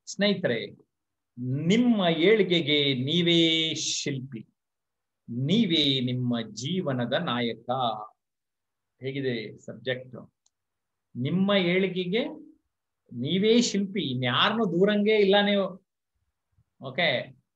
ಸ್ನೇಹಿತರೆ ನಿಮ್ಮ ಏಳಿಗೆಗೆ ನೀವೇ ಶಿಲ್ಪಿ ನೀವೇ ನಿಮ್ಮ ಜೀವನದ ನಾಯಕ ಹೇಗಿದೆ ಸಬ್ಜೆಕ್ಟ್ ನಿಮ್ಮ ಏಳಿಗೆಗೆ ನೀವೇ ಶಿಲ್ಪಿ ಇನ್ಯಾರನ್ನು ದೂರಂಗೆ ಇಲ್ಲ ನೀವು ಓಕೆ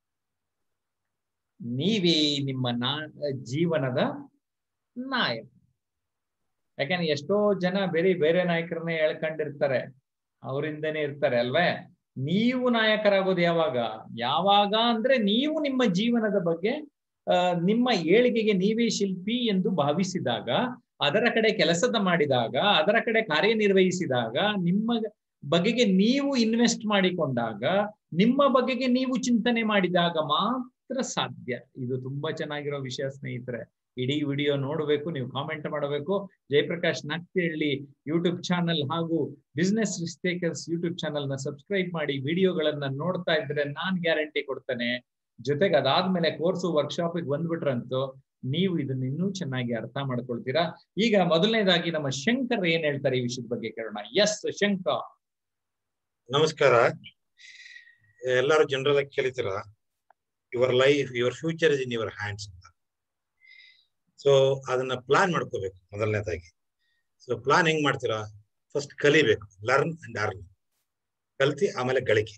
ನೀವೇ ನಿಮ್ಮ ನಾ ಜೀವನದ ನಾಯಕ ಯಾಕಂದ್ರೆ ಎಷ್ಟೋ ಜನ ಬೇರೆ ಬೇರೆ ನಾಯಕರನ್ನೇ ಹೇಳ್ಕೊಂಡಿರ್ತಾರೆ ಅವರಿಂದನೇ ಇರ್ತಾರೆ ಅಲ್ವೇ ನೀವು ನಾಯಕರಾಗೋದು ಯಾವಾಗ ಯಾವಾಗ ಅಂದ್ರೆ ನೀವು ನಿಮ್ಮ ಜೀವನದ ಬಗ್ಗೆ ಆ, ನಿಮ್ಮ ಏಳಿಗೆಗೆ ನೀವೇ ಶಿಲ್ಪಿ ಎಂದು ಭಾವಿಸಿದಾಗ ಅದರ ಕಡೆ ಕೆಲಸದ ಮಾಡಿದಾಗ ಅದರ ಕಡೆ ಕಾರ್ಯನಿರ್ವಹಿಸಿದಾಗ ನಿಮ್ಮ ಬಗೆಗೆ ನೀವು ಇನ್ವೆಸ್ಟ್ ಮಾಡಿಕೊಂಡಾಗ ನಿಮ್ಮ ಬಗೆಗೆ ನೀವು ಚಿಂತನೆ ಮಾಡಿದಾಗ ಮಾತ್ರ ಸಾಧ್ಯ ಇದು ತುಂಬಾ ಚೆನ್ನಾಗಿರೋ ವಿಷಯ ಸ್ನೇಹಿತರೆ ಇಡೀ ವಿಡಿಯೋ ನೋಡಬೇಕು ನೀವು ಕಾಮೆಂಟ್ ಮಾಡಬೇಕು ಜಯಪ್ರಕಾಶ್ ನಾಗ್ತಿಹಳ್ಳಿ ಯೂಟ್ಯೂಬ್ ಚಾನಲ್ ಹಾಗೂ ಬಿಸ್ನೆಸ್ ರಿಸ್ಟೇಕರ್ಸ್ ಯೂಟ್ಯೂಬ್ ಚಾನಲ್ ನ ಸಬ್ಸ್ಕ್ರೈಬ್ ಮಾಡಿ ವಿಡಿಯೋಗಳನ್ನ ನೋಡ್ತಾ ಇದ್ರೆ ನಾನ್ ಗ್ಯಾರಂಟಿ ಕೊಡ್ತೇನೆ ಜೊತೆಗೆ ಅದಾದ್ಮೇಲೆ ಕೋರ್ಸು ವರ್ಕ್ಶಾಪ್ ಬಂದ್ಬಿಟ್ರಂತೂ ನೀವು ಇದನ್ನ ಇನ್ನೂ ಚೆನ್ನಾಗಿ ಅರ್ಥ ಮಾಡ್ಕೊಳ್ತೀರಾ ಈಗ ಮೊದಲನೇದಾಗಿ ನಮ್ಮ ಶಂಕರ್ ಏನ್ ಹೇಳ್ತಾರೆ ಈ ವಿಷಯದ ಬಗ್ಗೆ ಕೇಳೋಣ ಎಸ್ ಶಂಕರ್ ನಮಸ್ಕಾರ ಎಲ್ಲರೂ ಜನರಲ್ ಆಗಿ ಕೇಳಿತೀರ your life your future is in your hands ಅಂತ ಸೊ ಅದನ್ನ ಪ್ಲಾನ್ ಮಾಡ್ಕೋಬೇಕು ಮೊದಲನೇದಾಗಿ ಸೊ ಪ್ಲಾನ್ ಹೆಂಗ್ ಮಾಡ್ತೀರಾ ಫಸ್ಟ್ ಕಲಿಬೇಕು ಲರ್ನ್ ಅಂಡ್ ಅರ್ನ್ ಕಲ್ತಿ ಆಮೇಲೆ ಗಳಿಕೆ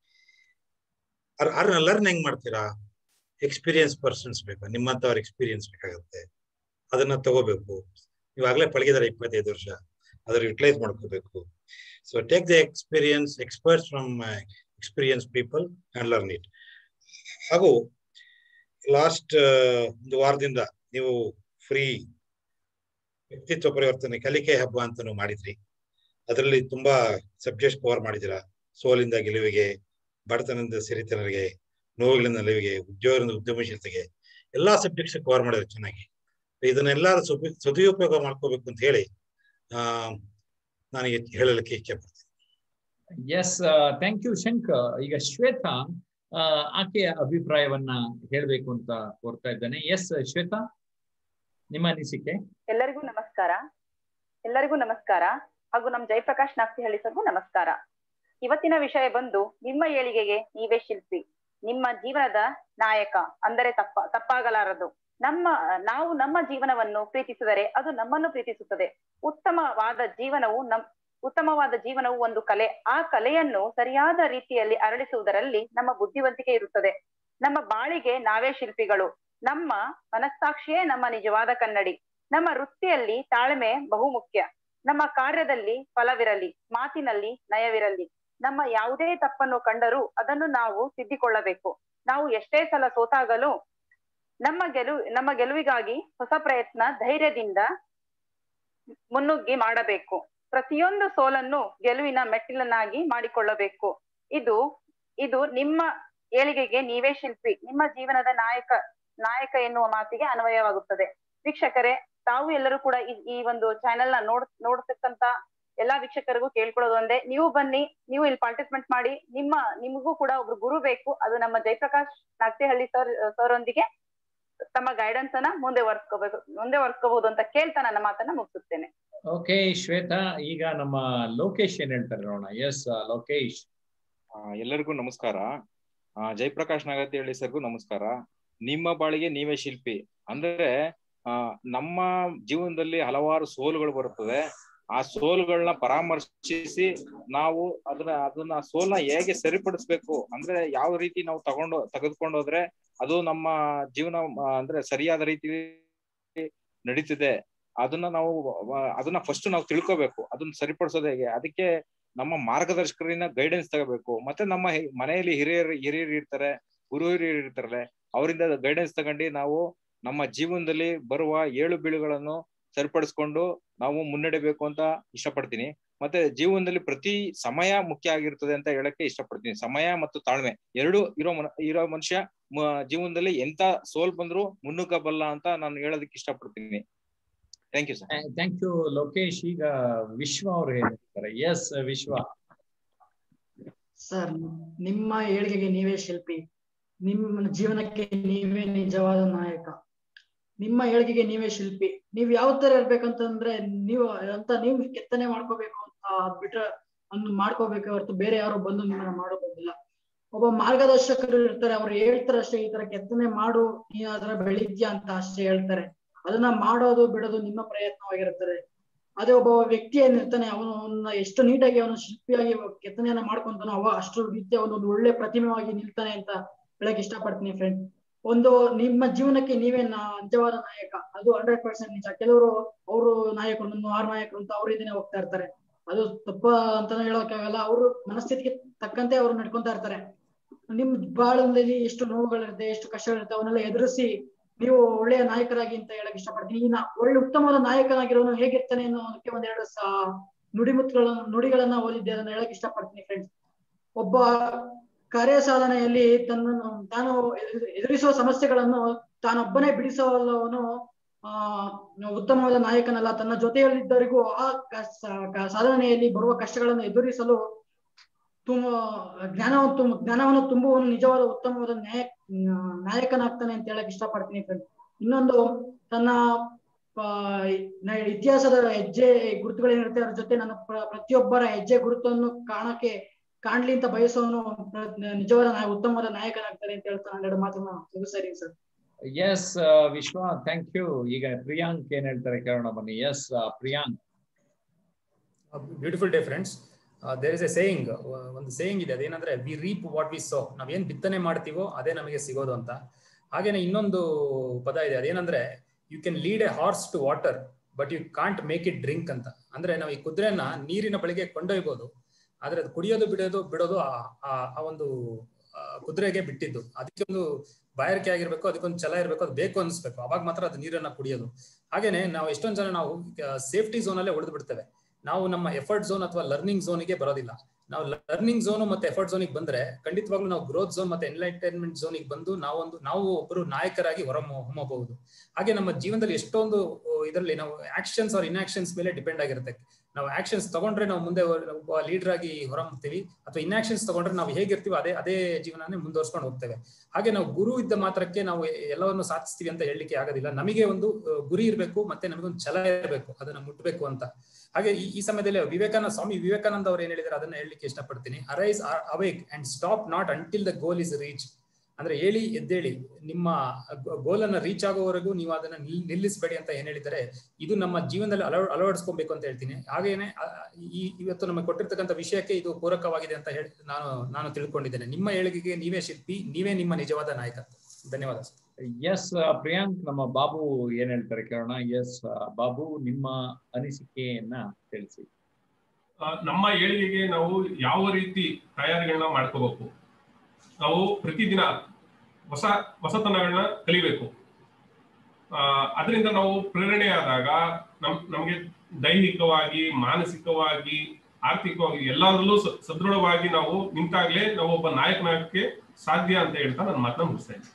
ಅರ್ನ ಲರ್ನ್ ಹೆಂಗ್ ಮಾಡ್ತೀರಾ ಎಕ್ಸ್ಪೀರಿಯನ್ಸ್ ಪರ್ಸನ್ಸ್ ಬೇಕು ನಿಮ್ಮಂತವ್ರ ಎಕ್ಸ್ಪೀರಿಯನ್ಸ್ ಬೇಕಾಗುತ್ತೆ ಅದನ್ನ ತಗೋಬೇಕು ಇವಾಗಲೇ ಪಳಗಿದಾರೆ ಇಪ್ಪತ್ತೈದು ವರ್ಷ ಅದ್ರ ಯುಟಿಲೈಸ್ ಮಾಡ್ಕೋಬೇಕು so take the experience experts from experience people and learn it ಹಾಗೂ ಲಾಸ್ಟ್ ಒಂದು ವಾರದಿಂದ ನೀವು ಫ್ರೀ ವ್ಯಕ್ತಿತ್ವ ಪರಿವರ್ತನೆ ಕಲಿಕೆ ಹಬ್ಬ ಅಂತಾನು ಮಾಡಿದ್ರಿ ಅದರಲ್ಲಿ ತುಂಬಾ ಸಬ್ಜೆಕ್ಟ್ ಕವರ್ ಮಾಡಿದಿರಾ ಸೋಲಿಂದ ಗೆಲುವಿಗೆ ಬಡತನದಿಂದ ಸಿರಿತನರಿಗೆ ನೋವುಗಳಿಂದ ನಲಿವಿಗೆ ಉದ್ಯೋಗದಿಂದ ಉದ್ಯಮಶೀಲತೆಗೆ ಎಲ್ಲಾ ಸಬ್ಜೆಕ್ಟ್ಸ್ ಕವರ್ ಮಾಡಿದ್ರೆ ಚೆನ್ನಾಗಿ ಇದನ್ನೆಲ್ಲರೂ ಸುಪಿ ಸದುಪಯೋಗ ಮಾಡ್ಕೋಬೇಕು ಅಂತ ಹೇಳಿ ಆ ನನಗೆ ಹೇಳಲಿಕ್ಕೆ ಇಚ್ಛೆ ಪಡ್ತೀನಿ ಎಸ್ ಥ್ಯಾಂಕ್ ಯು ಶಂಕರ್ ಈಗ ಶ್ವೇತಾ ಆ, ಆಕೆಯ ಅಭಿಪ್ರಾಯವನ್ನ ಹೇಳ್ಬೇಕು ಅಂತ ಕೋರ್ತಾ ಇದ್ದೇನೆ ಎಸ್ ಶ್ವೇತಾ ನಿಮ್ಮ ಅನಿಸಿಕೆ ಎಲ್ಲರಿಗೂ ನಮಸ್ಕಾರ ಎಲ್ಲರಿಗೂ ನಮಸ್ಕಾರ ಹಾಗೂ ನಮ್ ಜಯಪ್ರಕಾಶ್ ನಾಗ್ತಿಹಳ್ಳಿ ಸರ್ಗೂ ನಮಸ್ಕಾರ ಇವತ್ತಿನ ವಿಷಯ ಬಂದು ನಿಮ್ಮ ಏಳಿಗೆಗೆ ನೀವೇ ಶಿಲ್ಪಿ ನಿಮ್ಮ ಜೀವನದ ನಾಯಕ ಅಂದರೆ ತಪ್ಪ ತಪ್ಪಾಗಲಾರದು ನಮ್ಮ ನಾವು ನಮ್ಮ ಜೀವನವನ್ನು ಪ್ರೀತಿಸಿದರೆ ಅದು ನಮ್ಮನ್ನು ಪ್ರೀತಿಸುತ್ತದೆ ಉತ್ತಮವಾದ ಜೀವನವು ನಮ್ ಉತ್ತಮವಾದ ಜೀವನವು ಒಂದು ಕಲೆ ಆ ಕಲೆಯನ್ನು ಸರಿಯಾದ ರೀತಿಯಲ್ಲಿ ಅರಳಿಸುವುದರಲ್ಲಿ ನಮ್ಮ ಬುದ್ಧಿವಂತಿಕೆ ಇರುತ್ತದೆ ನಮ್ಮ ಬಾಳಿಗೆ ನಾವೇ ಶಿಲ್ಪಿಗಳು ನಮ್ಮ ಮನಸ್ಸಾಕ್ಷಿಯೇ ನಮ್ಮ ನಿಜವಾದ ಕನ್ನಡಿ ನಮ್ಮ ವೃತ್ತಿಯಲ್ಲಿ ತಾಳ್ಮೆ ಬಹುಮುಖ್ಯ ನಮ್ಮ ಕಾರ್ಯದಲ್ಲಿ ಫಲವಿರಲಿ ಮಾತಿನಲ್ಲಿ ನಯವಿರಲಿ ನಮ್ಮ ಯಾವುದೇ ತಪ್ಪನ್ನು ಕಂಡರೂ ಅದನ್ನು ನಾವು ತಿದ್ದಿಕೊಳ್ಳಬೇಕು ನಾವು ಎಷ್ಟೇ ಸಲ ಸೋತಾಗಲು ನಮ್ಮ ಗೆಲುವು ನಮ್ಮ ಗೆಲುವಿಗಾಗಿ ಹೊಸ ಪ್ರಯತ್ನ ಧೈರ್ಯದಿಂದ ಮುನ್ನುಗ್ಗಿ ಮಾಡಬೇಕು ಪ್ರತಿಯೊಂದು ಸೋಲನ್ನು ಗೆಲುವಿನ ಮೆಟ್ಟಿಲನ್ನಾಗಿ ಮಾಡಿಕೊಳ್ಳಬೇಕು ಇದು ಇದು ನಿಮ್ಮ ಏಳಿಗೆಗೆ ನೀವೇ ಶಿಲ್ಪಿ ನಿಮ್ಮ ಜೀವನದ ನಾಯಕ ನಾಯಕ ಎನ್ನುವ ಮಾತಿಗೆ ಅನ್ವಯವಾಗುತ್ತದೆ ವೀಕ್ಷಕರೇ ತಾವು ಎಲ್ಲರೂ ಕೂಡ ಈ- ಈ ಒಂದು ಚಾನೆಲ್ ನ ನೋಡ್ ನೋಡ್ತಕ್ಕಂತ ಎಲ್ಲಾ ವೀಕ್ಷಕರಿಗೂ ಕೇಳ್ಕೊಳ್ಳೋದು ಒಂದೇ ನೀವು ಬನ್ನಿ ನೀವು ಇಲ್ಲಿ ಪಾರ್ಟಿಸಿಪೇಟ್ ಮಾಡಿ ನಿಮ್ಮ ನಿಮಗೂ ಕೂಡ ಒಬ್ರು ಗುರು ಬೇಕು ಅದು ನಮ್ಮ ಜಯಪ್ರಕಾಶ್ ನಾಗ್ತಿಹಳ್ಳಿ ಸರ್ ಸರ್ ಒಂದಿಗೆ ತಮ್ಮ ಗೈಡೆನ್ಸ್ ಅನ್ನ ಮುಂದೆ ವರ್ಸ್ಕೋಬೇಕು ಮುಂದೆ ವರ್ಸ್ಕೋಬಹುದು ಅಂತ ಕೇಳ್ತಾ ನನ್ನ ಮಾತನ್ನ ಮುಗಿಸುತ್ತೇನೆ ಓಕೆ ಶ್ವೇತಾ ಈಗ ನಮ್ಮ ಲೋಕೇಶ್ ಏನ್ ಹೇಳ್ತಾರೆ ನೋಡೋಣ ಎಸ್ ಲೋಕೇಶ್ ಆ, ಎಲ್ಲರಿಗೂ ನಮಸ್ಕಾರ ಆ, ಜಯಪ್ರಕಾಶ್ ನಾಗತಿ ಹೇಳಿ ಸರ್ಗೂ ನಮಸ್ಕಾರ ನಿಮ್ಮ ಬಾಳಿಗೆ ನೀವೇ ಶಿಲ್ಪಿ ಅಂದ್ರೆ ಆ, ನಮ್ಮ ಜೀವನದಲ್ಲಿ ಹಲವಾರು ಸೋಲುಗಳು ಬರುತ್ತದೆ ಆ ಸೋಲುಗಳನ್ನ ಪರಾಮರ್ಶಿಸಿ ನಾವು ಅದನ್ನ ಅದನ್ನ ಸೋಲ್ನ ಹೇಗೆ ಸರಿಪಡಿಸ್ಬೇಕು ಅಂದ್ರೆ ಯಾವ ರೀತಿ ನಾವು ತಗೊಂಡು ತೆಗೆದುಕೊಂಡು ಹೋದ್ರೆ ಅದು ನಮ್ಮ ಜೀವನ ಆ, ಅಂದ್ರೆ ಸರಿಯಾದ ರೀತಿ ನಡೀತಿದೆ ಅದನ್ನ ನಾವು ಆ, ಅದನ್ನ ಫಸ್ಟ್ ನಾವು ತಿಳ್ಕೊಬೇಕು ಅದನ್ನ ಸರಿಪಡಿಸೋದು ಹೇಗೆ ಅದಕ್ಕೆ ನಮ್ಮ ಮಾರ್ಗದರ್ಶಕರಿಂದ ಗೈಡೆನ್ಸ್ ತಗೋಬೇಕು ಮತ್ತೆ ನಮ್ಮ ಹಿ- ಮನೆಯಲ್ಲಿ ಹಿರಿಯರು ಹಿರಿಯರು ಇರ್ತಾರೆ ಗುರು ಹಿರಿಯರು ಇರ್ತಾರಲ್ಲ ಅವರಿಂದ ಗೈಡೆನ್ಸ್ ತಗೊಂಡು ನಾವು ನಮ್ಮ ಜೀವನದಲ್ಲಿ ಬರುವ ಏಳು ಬೀಳುಗಳನ್ನು ಸರಿಪಡಿಸ್ಕೊಂಡು ನಾವು ಮುನ್ನಡೆಬೇಕು ಅಂತ ಇಷ್ಟಪಡ್ತೀನಿ ಮತ್ತೆ ಜೀವನದಲ್ಲಿ ಪ್ರತಿ ಸಮಯ ಮುಖ್ಯ ಆಗಿರ್ತದೆ ಅಂತ ಹೇಳಕ್ಕೆ ಇಷ್ಟಪಡ್ತೀನಿ ಸಮಯ ಮತ್ತು ತಾಳ್ಮೆ ಎರಡು ಇರೋ ಮನ ಇರೋ ಮನುಷ್ಯ ಮ- ಜೀವನದಲ್ಲಿ ಎಂತ ಸೋಲ್ ಬಂದ್ರು ಮುನ್ನುಗ್ಗಬಲ್ಲ ಅಂತ ನಾನು ಹೇಳೋದಕ್ಕೆ ಇಷ್ಟಪಡ್ತೀನಿ thank you sir thank you Lokesh ಈಗ ವಿಶ್ವ ಅವ್ರು ಏನ್ ಹೇಳ್ತಾರೆ ಎಸ್ ವಿಶ್ವ ಸರ್ ನಿಮ್ಮ ಏಳಿಗೆಗೆ ನೀವೇ ಶಿಲ್ಪಿ ನಿಮ್ಮ ಜೀವನಕ್ಕೆ ನೀವೇ ನಿಜವಾದ ನಾಯಕ ನಿಮ್ಮ ಏಳಿಗೆಗೆ ನೀವೇ ಶಿಲ್ಪಿ ನೀವ್ ಯಾವ ತರ ಇರ್ಬೇಕಂತಂದ್ರೆ ನೀವು ಅಂತ ನೀವು ಕೆತ್ತನೆ ಮಾಡ್ಕೋಬೇಕು ಅಂತ ಅದ್ ಬಿಟ್ರೆ ಅನ್ನು ಮಾಡ್ಕೋಬೇಕೆ ಹೊರತು ಬೇರೆ ಯಾರು ಬಂದು ನಿಮ್ಮನ್ನ ಮಾಡೋದಿಲ್ಲ ಒಬ್ಬ ಮಾರ್ಗದರ್ಶಕರು ಇರ್ತಾರೆ ಅವ್ರು ಹೇಳ್ತಾರೆ ಅಷ್ಟೇ ಈ ತರ ಕೆತ್ತನೆ ಮಾಡು ನೀನ್ ಅದರ ಬೆಳಿದ್ಯಾ ಅಂತ ಅಷ್ಟೇ ಹೇಳ್ತಾರೆ ಅದನ್ನ ಮಾಡೋದು ಬಿಡೋದು ನಿಮ್ಮ ಪ್ರಯತ್ನವಾಗಿರುತ್ತದೆ ಅದೇ ಒಬ್ಬ ವ್ಯಕ್ತಿ ಏನಿರ್ತಾನೆ ಅವನು ಅವನ್ನ ಎಷ್ಟು ನೀಟಾಗಿ ಅವನು ಶಿಲ್ಪಿಯಾಗಿ ಕೆತ್ತನೆಯನ್ನ ಮಾಡ್ಕೊಂತಾನೋ ಅವ ಅಷ್ಟು ರೀತಿಯ ಒಂದು ಒಳ್ಳೆ ಪ್ರತಿಮೆವಾಗಿ ನಿಲ್ತಾನೆ ಅಂತ ಹೇಳಕ್ ಇಷ್ಟಪಡ್ತೀನಿ ಫ್ರೆಂಡ್ ಒಂದು ನಿಮ್ಮ ಜೀವನಕ್ಕೆ ನೀವೇ ನಾ- ನಿಜವಾದ ನಾಯಕ ಅದು ಹಂಡ್ರೆಡ್ ಪರ್ಸೆಂಟ್ ನಿಜ ಕೆಲವರು ಅವರು ನಾಯಕರು ನನ್ನ ಆರು ನಾಯಕರು ಅಂತ ಅವ್ರ ಇದನ್ನೇ ಹೋಗ್ತಾ ಇರ್ತಾರೆ ಅದು ತಪ್ಪ ಅಂತಾನೆ ಹೇಳೋಕ್ಕಾಗಲ್ಲ ಅವರು ಮನಸ್ಥಿತಿಗೆ ತಕ್ಕಂತೆ ಅವ್ರು ನಡ್ಕೊಂತಾ ಇರ್ತಾರೆ ನಿಮ್ ಬಾಳಲ್ಲಿ ಎಷ್ಟು ನೋವುಗಳಿರುತ್ತೆ ಎಷ್ಟು ಕಷ್ಟಗಳಿರುತ್ತೆ ಅವನ್ನೆಲ್ಲ ಎದುರಿಸಿ ನೀವು ಒಳ್ಳೆಯ ನಾಯಕರಾಗಿ ಅಂತ ಹೇಳಕ್ ಇಷ್ಟಪಡ್ತೀನಿ ಈ ನಾ- ಒಳ್ಳೆ ಉತ್ತಮವಾದ ನಾಯಕನಾಗಿರೋನು ಹೇಗಿರ್ತಾನೆ ಅನ್ನೋದಕ್ಕೆ ಒಂದೆರಡು ಸ ನುಡಿಮುತ್ತುಗಳ ನುಡಿಗಳನ್ನ ಓದಿದ್ದೆ ಅದನ್ನ ಹೇಳಕ್ ಇಷ್ಟಪಡ್ತೀನಿ ಫ್ರೆಂಡ್ಸ್ ಒಬ್ಬ ಕಾರ್ಯ ಸಾಧನೆಯಲ್ಲಿ ತನ್ನನ್ನು ತಾನು ಎದುರು- ಎದುರಿಸುವ ಸಮಸ್ಯೆಗಳನ್ನು ತಾನೊಬ್ಬನೇ ಬಿಡಿಸವಲ್ಲವನು ಆ ಉತ್ತಮವಾದ ನಾಯಕನಲ್ಲ ತನ್ನ ಜೊತೆಯಲ್ಲಿದ್ದವರಿಗೂ ಆ ಕ- ಸ- ಕ- ಸಾಧನೆಯಲ್ಲಿ ಬರುವ ಕಷ್ಟಗಳನ್ನು ಎದುರಿಸಲು ತುಂಬ ಜ್ಞಾನವನ್ನು ತುಂಬ ಜ್ಞಾನವನ್ನು ತುಂಬುವನು ನಿಜವಾದ ಉತ್ತಮವಾದ ನ್ಯಾಯ ನಾಯಕನಾಗ್ತಾನೆ ಅಂತ ಹೇಳಕ್ ಇಷ್ಟಪಡ್ತೀನಿ ಫ್ರೆಂಡ್ ಇನ್ನೊಂದು ತನ್ನ ಆ, ನ- ಇತಿಹಾಸದ ಹೆಜ್ಜೆ ಗುರುತುಗಳೇನಿರುತ್ತೆ ಅದ್ರ ಜೊತೆ ನನ್ನ ಪ್ರ- ಪ್ರತಿಯೊಬ್ಬರ ಹೆಜ್ಜೆ ಗುರುತನ್ನು ಕಾಣಕ್ಕೆ ಕಾಣ್ಲಿ ಅಂತ ಬಯಸೋನು ಪ್ರ- ನಿಜವಾದ ನಾಯ ಉತ್ತಮವಾದ ನಾಯಕನಾಗ್ತಾನೆ ಅಂತ ಹೇಳ್ತಾ ಹನ್ನೆರಡು ಮಾತನ್ನ ಮುಗಿಸ್ತೀನಿ sir yes Vishwa thank you ಈಗ ಪ್ರಿಯಾಂಕ್ ಏನ್ ಹೇಳ್ತಾರೆ ಕೇಳೋಣ ಬನ್ನಿ yes Priyank beautiful day friends there is a saying ಒಂದು ಸೇಯಿಂಗ್ ಇದೆ ಅದೇನಂದ್ರೆ we reap what we sow ನಾವೇನ್ ಬಿತ್ತನೆ ಮಾಡ್ತೀವೋ ಅದೇ ನಮಗೆ ಸಿಗೋದು ಅಂತ ಹಾಗೇನೆ ಇನ್ನೊಂದು ಪದ ಇದೆ ಅದೇನಂದ್ರೆ you can lead a horse to water but you can't make it drink ಅಂತ ಅಂದ್ರೆ ನಾವು ಈ ಕುದುರೆನ ನೀರಿನ ಬಳಿಗೆ ಕೊಂಡೊಯ್ಬೋದು ಆದ್ರೆ ಅದು ಕುಡಿಯೋದು ಬಿಡೋದು ಬಿಡೋದು ಆ- ಆ- ಆ ಒಂದು ಆ, ಕುದುರೆಗೆ ಬಿಟ್ಟಿದ್ದು ಅದಕ್ಕೆ ಒಂದು ಬಾಯಾರಿಕೆ ಆಗಿರ್ಬೇಕು ಅದಕ್ಕೊಂದು ಛಲ ಇರಬೇಕು ಅದು ಬೇಕು ಅನಿಸ್ಬೇಕು ಅವಾಗ ಮಾತ್ರ ಅದು ನೀರನ್ನ ಕುಡಿಯೋದು ಹಾಗೇನೆ ನಾವು ಎಷ್ಟೊಂದ್ ಜನ ನಾವು ಸೇಫ್ಟಿ ಝೋನ್ ಅಲ್ಲೇ ಉಳಿದು ಬಿಡ್ತೇವೆ ನಾವು ನಮ್ಮ ಎಫರ್ಟ್ ಝೋನ್ ಅಥವಾ ಲರ್ನಿಂಗ್ ಝೋನಿಗೆ ಬರೋದಿಲ್ಲ ನಾವು ಲರ್ನಿಂಗ್ ಝೋನ್ ಮತ್ತೆ ಎಫರ್ಟ್ ಝೋನಿಗೆ ಬಂದ್ರೆ ಖಂಡಿತವಾಗ್ಲೂ ನಾವು ಗ್ರೋತ್ ಝೋನ್ ಮತ್ತೆ ಎನ್ಲೈಟೈನ್ಮೆಂಟ್ ಝೋನಿಗೆ ಬಂದು ನಾವೊಂದು ನಾವು ಒಬ್ಬರು ನಾಯಕರಾಗಿ ಹೊರ ಹೊಮ್ಮಬಹುದು ಹಾಗೆ ನಮ್ಮ ಜೀವನದಲ್ಲಿ ಎಷ್ಟೊಂದು ಇದರಲ್ಲಿ ನಾವು ಆಕ್ಷನ್ಸ್ ಆರ್ ಇನ್ಆಕ್ಷನ್ಸ್ ಮೇಲೆ ಡಿಪೆಂಡ್ ಆಗಿರುತ್ತೆ ನಾವು ಆಕ್ಷನ್ಸ್ ತಗೊಂಡ್ರೆ ನಾವು ಮುಂದೆ ಒಬ್ಬ ಲೀಡರ್ ಆಗಿ ಹೊರಹೊಮ್ತೀವಿ ಅಥವಾ ಇನ್ಆಕ್ಷನ್ಸ್ ತಗೊಂಡ್ರೆ ನಾವು ಹೇಗಿರ್ತೀವಿ ಅದೇ ಅದೇ ಜೀವನನೇ ಮುಂದುವರ್ಸ್ಕೊಂಡು ಹೋಗ್ತೇವೆ ಹಾಗೆ ನಾವು ಗುರು ಇದ್ದ ಮಾತ್ರಕ್ಕೆ ನಾವು ಎಲ್ಲವನ್ನು ಸಾಧಿಸ್ತೀವಿ ಅಂತ ಹೇಳಲಿಕ್ಕೆ ಆಗೋದಿಲ್ಲ ನಮಗೆ ಒಂದು ಆ, ಗುರಿ ಇರಬೇಕು ಮತ್ತೆ ನಮಗೊಂದು ಛಲ ಇರಬೇಕು ಅದನ್ನ ಮುಟ್ಟಬೇಕು ಅಂತ ಹಾಗೆ ಈ ಈ ಸಮಯದಲ್ಲಿ ವಿವೇಕಾನಂದ ಸ್ವಾಮಿ ವಿವೇಕಾನಂದ ಅವರು ಏನ್ ಹೇಳಿದಾರೆ ಅದನ್ನ ಹೇಳಲಿಕ್ಕೆ ಇಷ್ಟಪಡ್ತೀನಿ arise awake and stop not until the goal is reach ಅಂದ್ರೆ ಹೇಳಿ ಎದ್ದೇಳಿ ನಿಮ್ಮ ಗೋಲ್ ಅನ್ನ ರೀಚ್ ಆಗೋವರೆಗೂ ನೀವು ಅದನ್ನ ನಿಲ್- ನಿಲ್ಲಿಸಬೇಡಿ ಅಂತ ಏನ್ ಹೇಳಿದ್ದಾರೆ ಇದು ನಮ್ಮ ಜೀವನದಲ್ಲಿ ಅಳವ ಅಳವಡಿಸ್ಕೊಬೇಕು ಅಂತ ಹೇಳ್ತೀನಿ ಹಾಗೇನೆ ಆ, ಈ ಇವತ್ತು ನಮಗೆ ಕೊಟ್ಟಿರ್ತಕ್ಕಂಥ ವಿಷಯಕ್ಕೆ ಇದು ಪೂರಕವಾಗಿದೆ ಅಂತ ಹೇಳಿ ನಾನು ನಾನು ತಿಳ್ಕೊಂಡಿದ್ದೇನೆ ನಿಮ್ಮ ಏಳಿಗೆಗೆ ನೀವೇ ಶಿಲ್ಪಿ ನೀವೇ ನಿಮ್ಮ ನಿಜವಾದ ನಾಯಕ ಧನ್ಯವಾದ ಸರ್ ಎಸ್ ಪ್ರಿಯಾಂಕ್ ನಮ್ಮ ಬಾಬು ಏನ್ ಹೇಳ್ತಾರೆ ಕೇಳೋಣ ಎಸ್ ಬಾಬು ನಿಮ್ಮ ಅನಿಸಿಕೆಯನ್ನ ತಿಳಿಸಿ ಆ, ನಮ್ಮ ಏಳಿಗೆಗೆ ನಾವು ಯಾವ ರೀತಿ ತಯಾರಿಗಳನ್ನ ಮಾಡ್ಕೋಬೇಕು ನಾವು ಪ್ರತಿದಿನ ಹೊಸ ಹೊಸತನಗಳನ್ನ ಕಲಿಬೇಕು ಆ, ಅದರಿಂದ ನಾವು ಪ್ರೇರಣೆ ಆದಾಗ ನಮ್ ನಮ್ಗೆ ದೈಹಿಕವಾಗಿ ಮಾನಸಿಕವಾಗಿ ಆರ್ಥಿಕವಾಗಿ ಎಲ್ಲದರಲ್ಲೂ ಸ- ಸದೃಢವಾಗಿ ನಾವು ನಿಂತಾಗ್ಲೇ ನಾವು ಒಬ್ಬ ನಾಯಕನಾಗಕ್ಕೆ ಸಾಧ್ಯ ಅಂತ ಹೇಳ್ತಾ ನನ್ನ ಮಾತನ್ನ ಮುಗಿಸ್ತಾ ಇದ್ದೀನಿ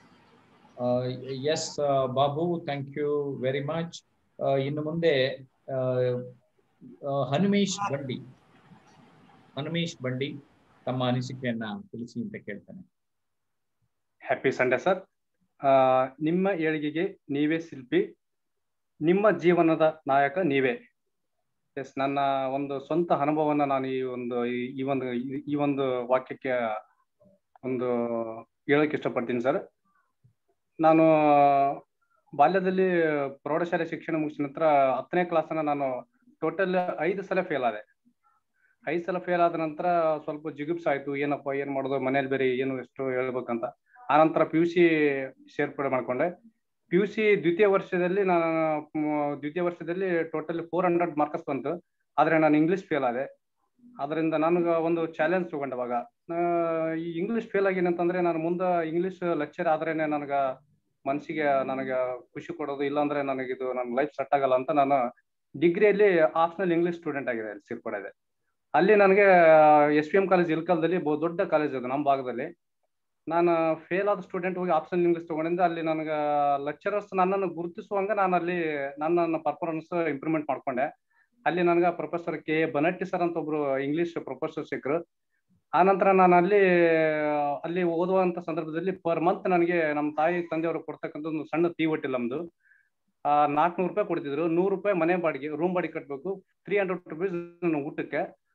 yes Babu thank you very much ಇನ್ನು ಮುಂದೆ ಆ, ಆ, ಹನುಮೇಶ್ ಬಂಡಿ ಹನುಮೇಶ್ ಬಂಡಿ ತಮ್ಮ ಅನಿಸಿಕೆಯನ್ನ ತಿಳಿಸಿ ಅಂತ ಕೇಳ್ತಾನೆ ಹ್ಯಾಪಿ ಸಂಡೇ ಸರ್ ನಿಮ್ಮ ಏಳಿಗೆಗೆ ನೀವೇ ಶಿಲ್ಪಿ ನಿಮ್ಮ ಜೀವನದ ನಾಯಕ ನೀವೇ ಎಸ್ ನನ್ನ ಒಂದು ಸ್ವಂತ ಅನುಭವನ ನಾನು ಈ ಒಂದು ಈ- ಈ ಒಂದು ಈ ಒಂದು ವಾಕ್ಯಕ್ಕೆ ಒಂದು ಹೇಳಕ್ ಇಷ್ಟಪಡ್ತೀನಿ ಸರ್ ನಾನು ಬಾಲ್ಯದಲ್ಲಿ ಪ್ರೌಢಶಾಲೆ ಶಿಕ್ಷಣ ಮುಗಿಸಿದ ನಂತರ ಹತ್ತನೇ ಕ್ಲಾಸನ್ನ ನಾನು ಟೋಟಲ್ ಐದು ಸಲ ಫೇಲ್ ಆದೆ ಐದು ಸಲ ಫೇಲ್ ಆದ ನಂತರ ಸ್ವಲ್ಪ ಜಿಗುಪ್ಸ್ ಆಯ್ತು ಏನಪ್ಪ ಏನ್ ಮಾಡೋದು ಮನೇಲಿ ಬೇರೆ ಏನು ಎಷ್ಟು ಹೇಳ್ಬೇಕಂತ ಆನಂತರ ಪಿ ಯು ಸಿ ಸೇರ್ಪಡೆ ಮಾಡ್ಕೊಂಡೆ ಪಿ ಯು ಸಿ ದ್ವಿತೀಯ ವರ್ಷದಲ್ಲಿ ನಾನು ಮ್, ದ್ವಿತೀಯ ವರ್ಷದಲ್ಲಿ ಟೋಟಲ್ ಫೋರ್ ಹಂಡ್ರೆಡ್ ಮಾರ್ಕ್ಸ್ ಬಂತು ಆದ್ರೆ ನಾನು ಇಂಗ್ಲಿಷ್ ಫೇಲ್ ಆದೆ ಅದರಿಂದ ನನಗೆ ಒಂದು ಚಾಲೆಂಜ್ ತಗೊಂಡೆ ಅವಾಗ ಆ, ಈ ಇಂಗ್ಲಿಷ್ ಫೇಲ್ ಆಗಿನಂತಂದ್ರೆ ನಾನು ಮುಂದೆ ಇಂಗ್ಲಿಷ್ ಲೆಕ್ಚರ್ ಆದ್ರೇನೆ ನನಗ ಮನಸ್ಸಿಗೆ ನನಗೆ ಖುಷಿ ಕೊಡೋದು ಇಲ್ಲಾಂದ್ರೆ ನನಗೆ ಇದು ನನ್ನ ಲೈಫ್ ಸೆಟ್ ಆಗಲ್ಲ ಅಂತ ನಾನು ಡಿಗ್ರಿಯಲ್ಲಿ ಆಪ್ಷನಲ್ ಇಂಗ್ಲಿಷ್ ಸ್ಟೂಡೆಂಟ್ ಆಗಿದೆ ಅಲ್ಲಿ ಸೇರ್ಪಡೆ ಅಲ್ಲಿ ನನಗೆ ಎಸ್ ಪಿ ಎಂ ಕಾಲೇಜ್ ಇಲ್ಕಲ್ದಲ್ಲಿ ಬಹು ದೊಡ್ಡ ಕಾಲೇಜ್ ಅದು ನಮ್ಮ ಭಾಗದಲ್ಲಿ ನಾನು ಫೇಲ್ ಆದ ಸ್ಟೂಡೆಂಟ್ ಹೋಗಿ ಆಪ್ಷನಲ್ ಇಂಗ್ಲಿಷ್ ತಗೊಂಡಿದ್ದೆ ಅಲ್ಲಿ ನನಗೆ ಲೆಕ್ಚರರ್ಸ್ ನನ್ನನ್ನು ಗುರುತಿಸುವಂಗ ನಾನು ಅಲ್ಲಿ ನನ್ನ ಪರ್ಫಾರ್ಮೆನ್ಸ್ ಇಂಪ್ರೂವ್ಮೆಂಟ್ ಮಾಡ್ಕೊಂಡೆ ಅಲ್ಲಿ ನನಗೆ professor K A Banatti sir ಅಂತ ಒಬ್ರು ಇಂಗ್ಲಿಷ್ ಪ್ರೊಫೆಸರ್ ಸಿಕ್ಕರು ಆ ನಂತರ ನಾನು ಅಲ್ಲಿ ಅಲ್ಲಿ ಓದುವಂತ ಸಂದರ್ಭದಲ್ಲಿ ಪರ್ ಮಂತ್ ನನಗೆ ನಮ್ಮ ತಾಯಿ ತಂದೆಯವರು ಕೊಡ್ತಕ್ಕಂಥ ಒಂದು ಸಣ್ಣ ತೀ ಹೊಟ್ಟಿಲ್ಲ ನಮ್ದು ಆ ನಾಲ್ಕುನೂರು ರೂಪಾಯಿ ಕೊಡ್ತಿದ್ರು ನೂರು ರೂಪಾಯಿ ಮನೆ ಬಾಡಿಗೆ ರೂಮ್ ಬಾಡಿಗೆ ಕಟ್ಟಬೇಕು ತ್ರೀ ಹಂಡ್ರೆಡ್ ರುಪೀಸ್ ನನ್ನ ಊಟಕ್ಕೆ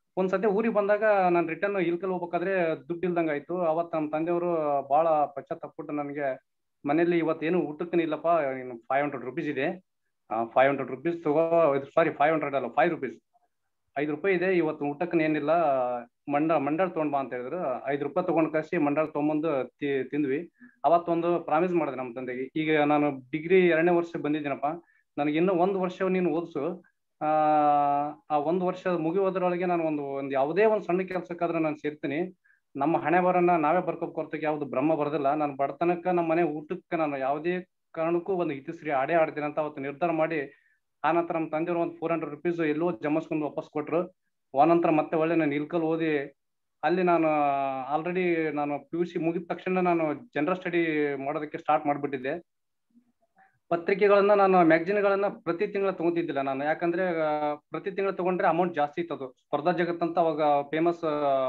ಒಂದ್ಸತಿ ಊರಿಗೆ ಬಂದಾಗ ನಾನು ರಿಟರ್ನ್ ಇಲ್ಕಲ್ ಹೋಗ್ಬೇಕಾದ್ರೆ ದುಡ್ಡು ಇಲ್ದಂಗ ಆಯ್ತು ಅವತ್ತು ನಮ್ಮ ತಂದೆಯವರು ಬಹಳ ಪಶ್ಚಾತ್ತಾಪಟ್ಟು ನನಗೆ ಮನೇಲಿ ಇವತ್ತೇನು ಊಟಕ್ಕೂ ಇಲ್ಲಪ್ಪ ಫೈವ್ ಹಂಡ್ರೆಡ್ ರುಪೀಸ್ ಇದೆ ಫೈವ್ ಹಂಡ್ರೆಡ್ ರುಪೀಸ್ ತಗೋ ಸಾರಿ ಫೈವ್ ಹಂಡ್ರೆಡ್ ಅಲ್ಲ ಫೈವ್ ರುಪೀಸ್ ಐದು ರೂಪಾಯಿ ಇದೆ ಇವತ್ತು ಊಟಕ್ಕೆ ಏನಿಲ್ಲ ಮಂಡ ಮಂಡಳ ತೊಗೊಂಡ್ ಬಾ ಅಂತ ಹೇಳಿದ್ರು ಐದು ರೂಪಾಯಿ ತಗೊಂಡ್ ಕಳಿಸಿ ಮಂಡಳ ತೊಗೊಂಬಂದು ತಿ- ತಿಂದ್ವಿ ಅವತ್ತೊಂದು ಪ್ರಾಮಿಸ್ ಮಾಡಿದೆ ನಮ್ಮ ತಂದೆಗೆ ಈಗ ನಾನು ಡಿಗ್ರಿ ಎರಡನೇ ವರ್ಷ ಬಂದಿದ್ದೀನಪ್ಪ ನನಗೆ ಇನ್ನೂ ಒಂದು ವರ್ಷ ನೀನು ಓದಿಸು ಆ ಆ ಒಂದು ವರ್ಷ ಮುಗಿಯೋದ್ರೊಳಗೆ ನಾನು ಒಂದು ಒಂದು ಯಾವುದೇ ಒಂದು ಸಣ್ಣ ಕೆಲಸಕ್ಕಾದ್ರೆ ನಾನು ಸೇರ್ತೀನಿ ನಮ್ಮ ಹಣೆ ಬರನ್ನ ನಾವೇ ಬರ್ಕೋಕ್ ಹೊರತಾಗಿ ಯಾವ್ದು ಬ್ರಹ್ಮ ಬರೋದಿಲ್ಲ ನಾನು ಬಡತನಕ್ಕ ನಮ್ಮ ಮನೆ ಊಟಕ್ಕೆ ನಾನು ಯಾವುದೇ ಕಾರಣಕ್ಕೂ ಒಂದು ಇತಿಶ್ರೀ ಆಡೇ ಆಡ್ತೀನಿ ಅಂತ ಅವತ್ತು ನಿರ್ಧಾರ ಮಾಡಿ ಆ ನಂತರ ನಮ್ಮ ತಂದೆಯವರು ಒಂದು ಫೋರ್ ಹಂಡ್ರೆಡ್ ರುಪೀಸ್ ಎಲ್ಲೋ ಜಮಿಸ್ಕೊಂಡು ವಾಪಸ್ ಕೊಟ್ರು ಆನಂತರ ಮತ್ತೆ ಒಳ್ಳೆ ನಾನು ಇಲ್ಕಲ್ ಓದಿ ಅಲ್ಲಿ ನಾನು ಆಲ್ರೆಡಿ ನಾನು ಪಿ ಯು ಸಿ ಮುಗಿದ ತಕ್ಷಣ ನಾನು ಜನರಲ್ ಸ್ಟಡಿ ಮಾಡೋದಕ್ಕೆ ಸ್ಟಾರ್ಟ್ ಮಾಡಿಬಿಟ್ಟಿದ್ದೆ ಪತ್ರಿಕೆಗಳನ್ನ ನಾನು ಮ್ಯಾಗಜಿನ್ಗಳನ್ನ ಪ್ರತಿ ತಿಂಗಳ ತಗೊಂತಿದ್ದಿಲ್ಲ ನಾನು ಯಾಕಂದ್ರೆ ಆ, ಪ್ರತಿ ತಿಂಗಳು ತಗೊಂಡ್ರೆ ಅಮೌಂಟ್ ಜಾಸ್ತಿ ಇತ್ತು ಅದು ಸ್ಪರ್ಧಾ ಜಗತ್ ಅಂತ ಅವಾಗ ಫೇಮಸ್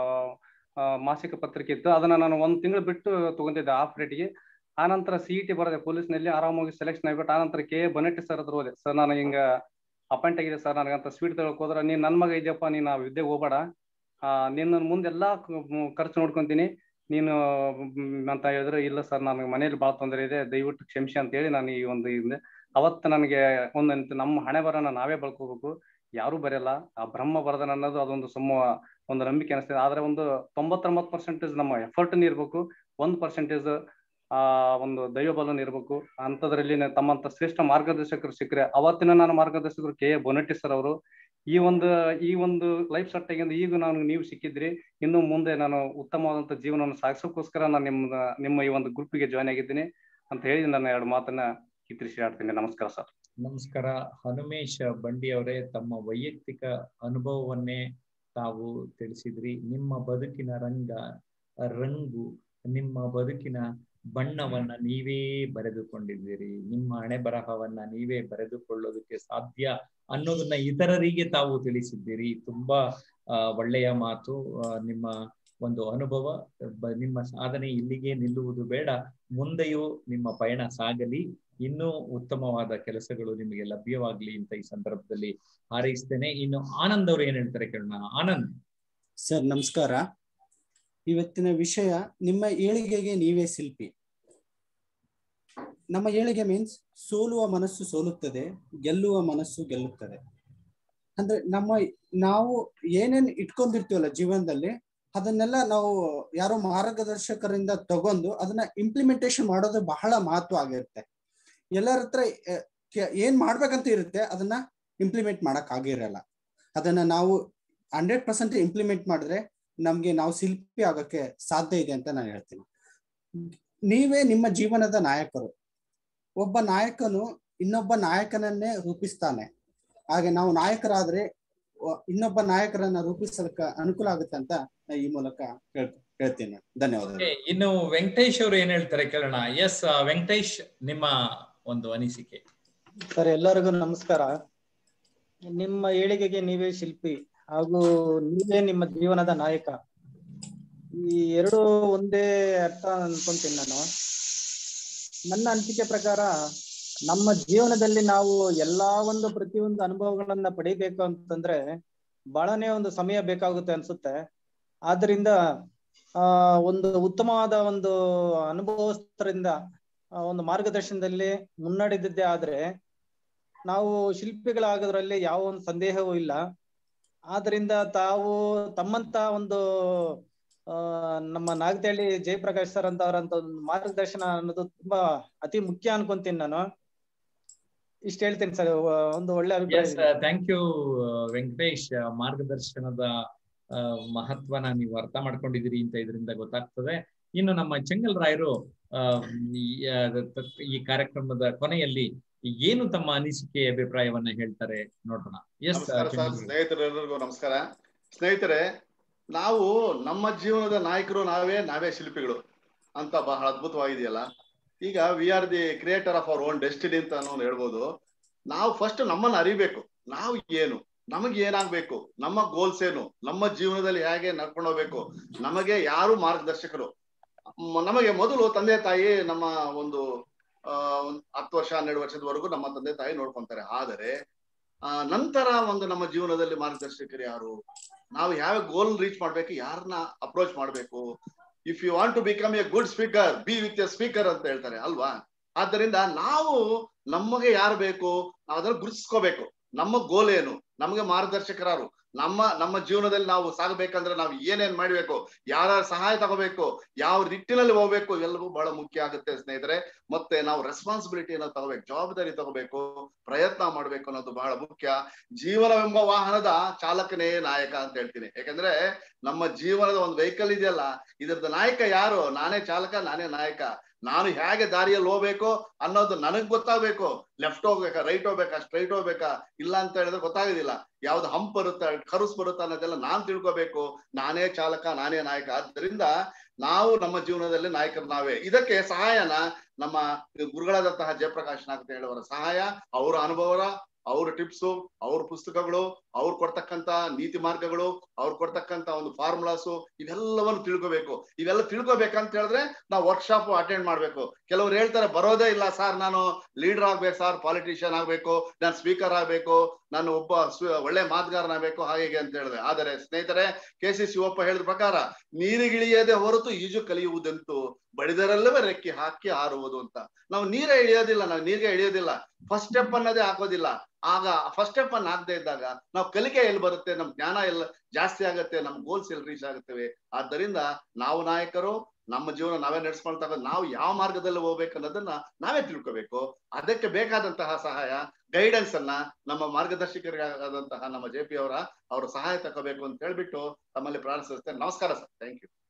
ಮಾಸಿಕ ಪತ್ರಿಕೆ ಇತ್ತು ಅದನ್ನ ನಾನು ಒಂದ್ ತಿಂಗಳು ಬಿಟ್ಟು ತಗೊಂತಿದ್ದೆ ಆಫ್ ರೇಟ್ಗೆ ಆ ನಂತರ ಸಿ ಇ ಟಿ ಬರದೆ ಪೊಲೀಸ್ನಲ್ಲಿ ಆರಾಮಾಗಿ ಸೆಲೆಕ್ಷನ್ ಆಗ್ಬಿಟ್ಟು ಆ ನಂತರ ಕೆ ಬನೆಟ್ಟಿ ಸರ್ ಹತ್ರ ಹೋದೆ ಸರ್ ನಾನು ಹಿಂಗ ಅಪಾಯಿಂಟ್ ಆಗಿದೆ ಸರ್ ನನಗಂತ ಸ್ವೀಟ್ ತಗೊಳಕ್ ಹೋದ್ರೆ ನೀನ್ ನನ್ ಮಗ ಇದೆಯಪ್ಪ ನೀನ್ ಆ ವಿದ್ಯೆಗೆ ಹೋಗ್ಬೇಡ ಆ ನಿನ್ನ ಮುಂದೆಲ್ಲಾ ಕ- ಖರ್ಚು ನೋಡ್ಕೊಂತೀನಿ ನೀನು ಮ್, ಅಂತ ಹೇಳಿದ್ರೆ ಇಲ್ಲ ಸರ್ ನನಗೆ ಮನೇಲಿ ಭಾಳ ತೊಂದರೆ ಇದೆ ದಯವಿಟ್ಟು ಕ್ಷಮಿಸಿ ಅಂತ ಹೇಳಿ ನಾನು ಈ ಒಂದು ಹಿಂದೆ ಅವತ್ತು ನನಗೆ ಒಂದಂತ ನಮ್ಮ ಹಣೆ ಬರನ ನಾವೇ ಬಳ್ಕೋಬೇಕು ಯಾರು ಬರೆಯಲ್ಲ ಆ ಬ್ರಹ್ಮ ಬರದನ ಅನ್ನೋದು ಅದೊಂದು ಸುಮ್ಮ ಒಂದು ನಂಬಿಕೆ ಅನಿಸ್ತದೆ ಆದ್ರೆ ಒಂದು ತೊಂಬತ್ತೊಂಬತ್ತು ಪರ್ಸೆಂಟೇಜ್ ನಮ್ಮ ಎಫರ್ಟ್ ಇರ್ಬೇಕು ಒಂದ್ ಪರ್ಸೆಂಟೇಜ್ ಆ ಒಂದು ದೈವಬಲನ ಇರ್ಬೇಕು ಅಂತದ್ರಲ್ಲಿ ನ- ತಮ್ಮಂತ ಶ್ರೇಷ್ಠ ಮಾರ್ಗದರ್ಶಕರು ಸಿಕ್ಕರೆ ಅವತ್ತಿನ ನಾನು ಮಾರ್ಗದರ್ಶಕರು ಕೆ ಎ ಬೊನಟ್ಟಿ ಸರ್ ಅವರು ಈ ಒಂದು ಈ ಒಂದು ಲೈಫ್ ಸೆಟ್ ಆಗಿಂದ ಈಗ ನಾನು ನೀವು ಸಿಕ್ಕಿದ್ರಿ ಇನ್ನು ಮುಂದೆ ನಾನು ಉತ್ತಮವಾದಂತ ಜೀವನವನ್ನು ಸಾಗಿಸೋಕ್ಕೋಸ್ಕರ ನಾನು ನಿಮ್ಮ ನಿಮ್ಮ ಈ ಒಂದು ಗ್ರೂಪಿಗೆ ಜಾಯ್ನ್ ಆಗಿದ್ದೀನಿ ಅಂತ ಹೇಳಿ ನನ್ನ ಎರಡು ಮಾತನ್ನ ಕಿತ್ರಿಸಿ ಆಡ್ತೀನಿ ನಮಸ್ಕಾರ ಸರ್ ನಮಸ್ಕಾರ ಹನುಮೇಶ್ ಬಂಡಿ ಅವರೇ ತಮ್ಮ ವೈಯಕ್ತಿಕ ಅನುಭವವನ್ನೇ ತಾವು ತಿಳಿಸಿದ್ರಿ ನಿಮ್ಮ ಬದುಕಿನ ರಂಗ ರಂಗು ನಿಮ್ಮ ಬದುಕಿನ ಬಣ್ಣವನ್ನ ನೀವೇ ಬರೆದುಕೊಂಡಿದ್ದೀರಿ ನಿಮ್ಮ ಹಣೆ ಬರಹವನ್ನ ನೀವೇ ಬರೆದುಕೊಳ್ಳೋದಕ್ಕೆ ಸಾಧ್ಯ ಅನ್ನೋದನ್ನ ಇತರರಿಗೆ ತಾವು ತಿಳಿಸಿದ್ದೀರಿ ತುಂಬಾ ಆ, ಒಳ್ಳೆಯ ಮಾತು ಆ, ನಿಮ್ಮ ಒಂದು ಅನುಭವ ಬ- ನಿಮ್ಮ ಸಾಧನೆ ಇಲ್ಲಿಗೆ ನಿಲ್ಲುವುದು ಬೇಡ ಮುಂದೆಯೂ ನಿಮ್ಮ ಪಯಣ ಸಾಗಲಿ ಇನ್ನೂ ಉತ್ತಮವಾದ ಕೆಲಸಗಳು ನಿಮಗೆ ಲಭ್ಯವಾಗ್ಲಿ ಅಂತ ಈ ಸಂದರ್ಭದಲ್ಲಿ ಹಾರೈಸ್ತೇನೆ ಇನ್ನು ಆನಂದ್ ಅವ್ರು ಏನ್ ಹೇಳ್ತಾರೆ ಕೇಳೋಣ ಆನಂದ್ ಸರ್ ನಮಸ್ಕಾರ ಇವತ್ತಿನ ವಿಷಯ ನಿಮ್ಮ ಏಳಿಗೆಗೆ ನೀವೇ ಶಿಲ್ಪಿ ನಮ್ಮ ಏಳಿಗೆ ಮೀನ್ಸ್ ಸೋಲುವ ಮನಸ್ಸು ಸೋಲುತ್ತದೆ ಗೆಲ್ಲುವ ಮನಸ್ಸು ಗೆಲ್ಲುತ್ತದೆ ಅಂದ್ರೆ ನಮ್ಮ ನಾವು ಏನೇನ್ ಇಟ್ಕೊಂಡಿರ್ತೀವಲ್ಲ ಜೀವನದಲ್ಲಿ ಅದನ್ನೆಲ್ಲ ನಾವು ಯಾರೋ ಮಾರ್ಗದರ್ಶಕರಿಂದ ತಗೊಂಡು ಅದನ್ನ ಇಂಪ್ಲಿಮೆಂಟೇಶನ್ ಮಾಡೋದು ಬಹಳ ಮಹತ್ವ ಆಗಿರುತ್ತೆ ಎಲ್ಲರ ಹತ್ರ ಆ, ಕೆ- ಏನ್ ಮಾಡ್ಬೇಕಂತ ಇರುತ್ತೆ ಅದನ್ನ ಇಂಪ್ಲಿಮೆಂಟ್ ಮಾಡಕ್ ಆಗಿರಲ್ಲ ಅದನ್ನ ನಾವು ಹಂಡ್ರೆಡ್ ಪರ್ಸೆಂಟ್ ಇಂಪ್ಲಿಮೆಂಟ್ ಮಾಡಿದ್ರೆ ನಮ್ಗೆ ನಾವು ಶಿಲ್ಪಿ ಆಗೋಕ್ಕೆ ಸಾಧ್ಯ ಇದೆ ಅಂತ ನಾನು ಹೇಳ್ತೀನಿ ನೀವೇ ನಿಮ್ಮ ಜೀವನದ ನಾಯಕರು ಒಬ್ಬ ನಾಯಕನು ಇನ್ನೊಬ್ಬ ನಾಯಕನನ್ನೇ ರೂಪಿಸ್ತಾನೆ ಹಾಗೆ ನಾವು ನಾಯಕರಾದ್ರೆ ಒ- ಇನ್ನೊಬ್ಬ ನಾಯಕರನ್ನ ರೂಪಿಸಲಿಕ್ಕೆ ಅನುಕೂಲ ಆಗುತ್ತೆ ಅಂತ ನಾ ಈ ಮೂಲಕ ಹೇಳ್- ಹೇಳ್ತೀನಿ ಧನ್ಯವಾದಗಳು Okay, ಇನ್ನು ವೆಂಕಟೇಶ್ ಅವರು ಏನ್ ಹೇಳ್ತಾರೆ ಕೇಳೋಣ ಎಸ್ ವೆಂಕಟೇಶ್ ನಿಮ್ಮ ಒಂದು ಅನಿಸಿಕೆ ಸರ್ ಎಲ್ಲರಿಗೂ ನಮಸ್ಕಾರ ನಿಮ್ಮ ಏಳಿಗೆಗೆ ನೀವೇ ಶಿಲ್ಪಿ ಹಾಗೂ ನೀವೇ ನಿಮ್ಮ ಜೀವನದ ನಾಯಕ ಈ ಎರಡು ಒಂದೇ ಅರ್ಥ ಅನ್ಕೊಂತೀನಿ ನಾನು ನನ್ನ ಅನಿಸಿಕೆ ಪ್ರಕಾರ ನಮ್ಮ ಜೀವನದಲ್ಲಿ ನಾವು ಎಲ್ಲಾ ಒಂದು ಪ್ರತಿಯೊಂದು ಅನುಭವಗಳನ್ನ ಪಡಿಬೇಕು ಅಂತಂದ್ರೆ ಬಹಳನೇ ಒಂದು ಸಮಯ ಬೇಕಾಗುತ್ತೆ ಅನ್ಸುತ್ತೆ ಆದ್ರಿಂದ ಆ ಒಂದು ಉತ್ತಮವಾದ ಒಂದು ಅನುಭವಸ್ಥರಿಂದ ಆ, ಒಂದು ಮಾರ್ಗದರ್ಶನದಲ್ಲಿ ಮುನ್ನಡೆದಿದ್ದೇ ಆದ್ರೆ ನಾವು ಶಿಲ್ಪಿಗಳಾಗೋದ್ರಲ್ಲಿ ಯಾವ ಒಂದು ಸಂದೇಹವೂ ಇಲ್ಲ ಆದ್ರಿಂದ ತಾವು ತಮ್ಮಂತ ಒಂದು ಆ ನಮ್ಮ ನಾಗತಹಳ್ಳಿ ಜಯಪ್ರಕಾಶ್ ಸರ್ ಅಂತ ಅವರಂತ ಒಂದು ಮಾರ್ಗದರ್ಶನ ಅನ್ನೋದು ತುಂಬಾ ಅತಿ ಮುಖ್ಯ ಅನ್ಕೊಂತೀನಿ ನಾನು ಇಷ್ಟ ಹೇಳ್ತೀನಿ ಸರ್ ಒಂದು ಒಳ್ಳೆ ಅಭಿಪ್ರಾಯ ಎಸ್ ಇದೆ. ಥ್ಯಾಂಕ್ ಯು ವೆಂಕಟೇಶ್ ಮಾರ್ಗದರ್ಶನದ ಆ, ಮಹತ್ವನ ನೀವು ಅರ್ಥ ಮಾಡ್ಕೊಂಡಿದ್ದೀರಿ ಅಂತ ಇದರಿಂದ ಗೊತ್ತಾಗ್ತದೆ ಇನ್ನು ನಮ್ಮ ಚೆಂಗಲ್ ರಾಯರು ಆ, ಈ ಆ, ತ- ಈ ಕಾರ್ಯಕ್ರಮದ ಕೊನೆಯಲ್ಲಿ ಏನು ತಮ್ಮ ಅನಿಸಿಕೆ ಅಭಿಪ್ರಾಯವನ್ನ ಹೇಳ್ತಾರೆ ನೋಡೋಣ ಎಸ್ ನಮಸ್ಕಾರ ಸರ್ ಸ್ನೇಹಿತರೆಲ್ಲರಿಗೂ ನಮಸ್ಕಾರ ಸ್ನೇಹಿತರೆ ನಾವು ನಮ್ಮ ಜೀವನದ ನಾಯಕರು ನಾವೇ ನಾವೇ ಶಿಲ್ಪಿಗಳು ಅಂತ ಬಹಳ ಅದ್ಭುತವಾಗಿದೆಯಲ್ಲ ಈಗ we are the creator of our own destiny ಅಂತ ನಾವು ಹೇಳ್ಬೋದು ನಾವು ಫಸ್ಟ್ ನಮ್ಮನ್ನ ಅರಿಬೇಕು ನಾವು ಏನು ನಮಗೆ ಏನಾಗ್ಬೇಕು ನಮ್ಮ ಗೋಲ್ಸ್ ಏನು ನಮ್ಮ ಜೀವನದಲ್ಲಿ ಹೇಗೆ ನಡ್ಕೊಂಡು ಹೋಗ್ಬೇಕು ನಮಗೆ ಯಾರು ಮಾರ್ಗದರ್ಶಕರು ಮ- ನಮಗೆ ಮೊದಲು ತಂದೆ ತಾಯಿ ನಮ್ಮ ಒಂದು ಆ, ಒಂದ್ ಹತ್ತು ವರ್ಷ ಹನ್ನೆರಡು ವರ್ಷದವರೆಗೂ ನಮ್ಮ ತಂದೆ ತಾಯಿ ನೋಡ್ಕೊಂತಾರೆ ಆದರೆ ಆ ನಂತರ ಒಂದು ನಮ್ಮ ಜೀವನದಲ್ಲಿ ಮಾರ್ಗದರ್ಶಕರು ಯಾರು ನಾವು ಯಾವ ಗೋಲ್ ರೀಚ್ ಮಾಡ್ಬೇಕು ಯಾರನ್ನ ಅಪ್ರೋಚ್ ಮಾಡ್ಬೇಕು if you want to become a good speaker be with a speaker ಅಂತ ಹೇಳ್ತಾರೆ ಅಲ್ವಾ ಆದ್ದರಿಂದ ನಾವು ನಮಗೆ ಯಾರು ಬೇಕು ನಾವು ಅದನ್ನ ಗುರುತಿಸ್ಕೋಬೇಕು ನಮ್ಮ ಗೋಲ್ ಏನು ನಮಗೆ ಮಾರ್ಗದರ್ಶಕರಾರು ನಮ್ಮ ನಮ್ಮ ಜೀವನದಲ್ಲಿ ನಾವು ಸಾಗಬೇಕಂದ್ರೆ ನಾವು ಏನೇನ್ ಮಾಡ್ಬೇಕು ಯಾರ ಸಹಾಯ ತಗೋಬೇಕು ಯಾವ ನಿಟ್ಟಿನಲ್ಲಿ ಹೋಗ್ಬೇಕು ಎಲ್ಲವೂ ಬಹಳ ಮುಖ್ಯ ಆಗುತ್ತೆ ಸ್ನೇಹಿತರೆ ಮತ್ತೆ ನಾವು ರೆಸ್ಪಾನ್ಸಿಬಿಲಿಟಿಯನ್ನು ತಗೋಬೇಕು ಜವಾಬ್ದಾರಿ ತಗೋಬೇಕು ಪ್ರಯತ್ನ ಮಾಡ್ಬೇಕು ಅನ್ನೋದು ಬಹಳ ಮುಖ್ಯ ಜೀವನವೆಂಬ ವಾಹನದ ಚಾಲಕನೇ ನಾಯಕ ಅಂತ ಹೇಳ್ತೀನಿ ಯಾಕಂದ್ರೆ ನಮ್ಮ ಜೀವನದ ಒಂದು ವೆಹಿಕಲ್ ಇದೆಯಲ್ಲ ಇದರದ ನಾಯಕ ಯಾರು ನಾನೇ ಚಾಲಕ ನಾನೇ ನಾಯಕ ನಾನು ಹೇಗೆ ದಾರಿಯಲ್ಲಿ ಹೋಗ್ಬೇಕು ಅನ್ನೋದು ನನಗ್ ಗೊತ್ತಾಗ್ಬೇಕು ಲೆಫ್ಟ್ ಹೋಗ್ಬೇಕಾ ರೈಟ್ ಹೋಗ್ಬೇಕಾ ಸ್ಟ್ರೈಟ್ ಹೋಗ್ಬೇಕಾ ಇಲ್ಲ ಅಂತ ಹೇಳಿದ್ರೆ ಗೊತ್ತಾಗೋದಿಲ್ಲ ಯಾವ್ದು ಹಂಪ್ ಬರುತ್ತಾ ಕರುಸ್ ಬರುತ್ತಾ ಅನ್ನೋದೆಲ್ಲ ನಾನ್ ತಿಳ್ಕೊಬೇಕು ನಾನೇ ಚಾಲಕ ನಾನೇ ನಾಯಕ ಆದ್ದರಿಂದ ನಾವು ನಮ್ಮ ಜೀವನದಲ್ಲಿ ನಾಯಕರು ನಾವೇ ಇದಕ್ಕೆ ಸಹಾಯನ ನಮ್ಮ ಗುರುಗಳಾದಂತಹ ಜಯಪ್ರಕಾಶ್ ನಾಗತೆ ಹೇಳುವರ ಸಹಾಯ ಅವರ ಅನುಭವ ಅವ್ರ ಟಿಪ್ಸು ಅವ್ರ ಪುಸ್ತಕಗಳು ಅವ್ರು ಕೊಡ್ತಕ್ಕಂತ ನೀತಿ ಮಾರ್ಗಗಳು ಅವ್ರು ಕೊಡ್ತಕ್ಕಂತ ಒಂದು ಫಾರ್ಮುಲಾಸು ಇವೆಲ್ಲವನ್ನು ತಿಳ್ಕೋಬೇಕು ಇವೆಲ್ಲ ತಿಳ್ಕೊಬೇಕಂತ ಹೇಳಿದ್ರೆ ನಾವು ವರ್ಕ್ಶಾಪ್ ಅಟೆಂಡ್ ಮಾಡ್ಬೇಕು ಕೆಲವ್ರು ಹೇಳ್ತಾರೆ ಬರೋದೇ ಇಲ್ಲ ಸರ್ ನಾನು ಲೀಡರ್ ಆಗ್ಬೇಕು ಸರ್ ಪಾಲಿಟಿಷಿಯನ್ ಆಗ್ಬೇಕು ನಾನು ಸ್ಪೀಕರ್ ಆಗ್ಬೇಕು ನಾನು ಒಬ್ಬ ಒಳ್ಳೆ ಮಾತುಗಾರನಾಗಬೇಕು ಹಾಗೆ ಅಂತ ಹೇಳಿದ್ರೆ ಆದರೆ ಸ್ನೇಹಿತರೆ ಕೆ ಸಿ ಶಿವಪ್ಪ ಹೇಳಿದ ಪ್ರಕಾರ ನೀರಿಗಿಳಿಯದೆ ಹೊರತು ಈಜು ಕಲಿಯುವುದಂತೂ ಬಡಿದರಲ್ಲವೇ ರೆಕ್ಕೆ ಹಾಕಿ ಹಾರುವುದು ಅಂತ ನಾವು ನೀರೇ ಇಳಿಯೋದಿಲ್ಲ ನಾವು ನೀರಿಗೆ ಇಳಿಯೋದಿಲ್ಲ ಫಸ್ಟ್ ಸ್ಟೆಪ್ ಅನ್ನೋದೇ ಹಾಕೋದಿಲ್ಲ ಆಗ ಫಸ್ಟ್ ಸ್ಟೆಪ್ ಅನ್ನ ಆಗದೆ ಇದ್ದಾಗ ನಾವು ಕಲಿಕೆ ಎಲ್ಲಿ ಬರುತ್ತೆ ನಮ್ ಜ್ಞಾನ ಎಲ್ಲ ಜಾಸ್ತಿ ಆಗುತ್ತೆ ನಮ್ ಗೋಲ್ಸ್ ಎಲ್ಲಿ ರೀಚ್ ಆಗುತ್ತವೆ ಆದ್ದರಿಂದ ನಾವು ನಾಯಕರು ನಮ್ಮ ಜೀವನ ನಾವೇ ನಡೆಸ್ಕೊಳ್ತಾ ನಾವು ಯಾವ ಮಾರ್ಗದಲ್ಲಿ ಹೋಗ್ಬೇಕು ಅನ್ನೋದನ್ನ ನಾವೇ ತಿಳ್ಕೋಬೇಕು ಅದಕ್ಕೆ ಬೇಕಾದಂತಹ ಸಹಾಯ ಗೈಡೆನ್ಸ್ ಅನ್ನ ನಮ್ಮ ಮಾರ್ಗದರ್ಶಕರಾದಂತಹ ನಮ್ಮ ಜೆ ಪಿ ಅವರ ಅವರ ಸಹಾಯ ತಗೋಬೇಕು ಅಂತ ಹೇಳ್ಬಿಟ್ಟು ತಮ್ಮಲ್ಲಿ ಪ್ರಾರ್ಥಿಸ್ತೇನೆ ನಮಸ್ಕಾರ ಸರ್ ಥ್ಯಾಂಕ್ ಯು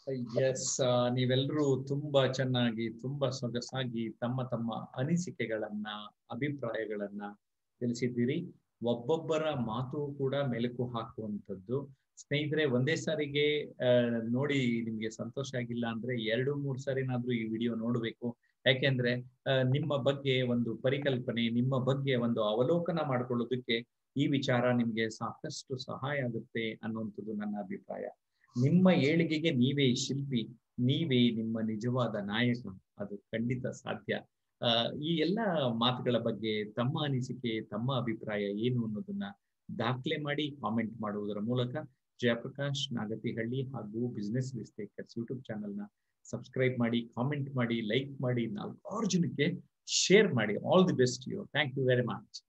ಎಸ್ ನೀವೆಲ್ಲರೂ ತುಂಬಾ ಚೆನ್ನಾಗಿ ತುಂಬಾ ಸೊಗಸಾಗಿ ತಮ್ಮ ತಮ್ಮ ಅನಿಸಿಕೆಗಳನ್ನ ಅಭಿಪ್ರಾಯಗಳನ್ನ ತಿಳಿಸಿದ್ದೀರಿ ಒಬ್ಬೊಬ್ಬರ ಮಾತು ಕೂಡ ಮೆಲುಕು ಹಾಕುವಂಥದ್ದು ಸ್ನೇಹಿತರೆ ಒಂದೇ ಸಾರಿಗೆ ನೋಡಿ ನಿಮ್ಗೆ ಸಂತೋಷ ಆಗಿಲ್ಲ ಅಂದ್ರೆ ಎರಡು ಮೂರು ಸಾರಿನಾದ್ರೂ ಈ ವಿಡಿಯೋ ನೋಡ್ಬೇಕು ಯಾಕೆಂದ್ರೆ ನಿಮ್ಮ ಬಗ್ಗೆ ಒಂದು ಪರಿಕಲ್ಪನೆ ನಿಮ್ಮ ಬಗ್ಗೆ ಒಂದು ಅವಲೋಕನ ಮಾಡ್ಕೊಳ್ಳೋದಕ್ಕೆ ಈ ವಿಚಾರ ನಿಮ್ಗೆ ಸಾಕಷ್ಟು ಸಹಾಯ ಆಗುತ್ತೆ ಅನ್ನುವಂಥದ್ದು ನನ್ನ ಅಭಿಪ್ರಾಯ ನಿಮ್ಮ ಏಳಿಗೆಗೆ ನೀವೇ ಶಿಲ್ಪಿ ನೀವೇ ನಿಮ್ಮ ನಿಜವಾದ ನಾಯಕ ಅದು ಖಂಡಿತ ಸಾಧ್ಯ ಈ ಎಲ್ಲ ಮಾತುಗಳ ಬಗ್ಗೆ ತಮ್ಮ ಅನಿಸಿಕೆ ತಮ್ಮ ಅಭಿಪ್ರಾಯ ಏನು ಅನ್ನೋದನ್ನ ದಾಖಲೆ ಮಾಡಿ ಕಾಮೆಂಟ್ ಮಾಡುವುದರ ಮೂಲಕ ಜಯಪ್ರಕಾಶ್ ನಾಗತಿಹಳ್ಳಿ ಹಾಗೂ ಬಿಸ್ನೆಸ್ ಮಿಸ್ಟೇಕರ್ಸ್ ಯೂಟ್ಯೂಬ್ ಚಾನೆಲ್ನ ಸಬ್ಸ್ಕ್ರೈಬ್ ಮಾಡಿ ಕಾಮೆಂಟ್ ಮಾಡಿ ಲೈಕ್ ಮಾಡಿ ನಾಲ್ಕಾರು ಜನಕ್ಕೆ ಶೇರ್ ಮಾಡಿ all the best you thank you very much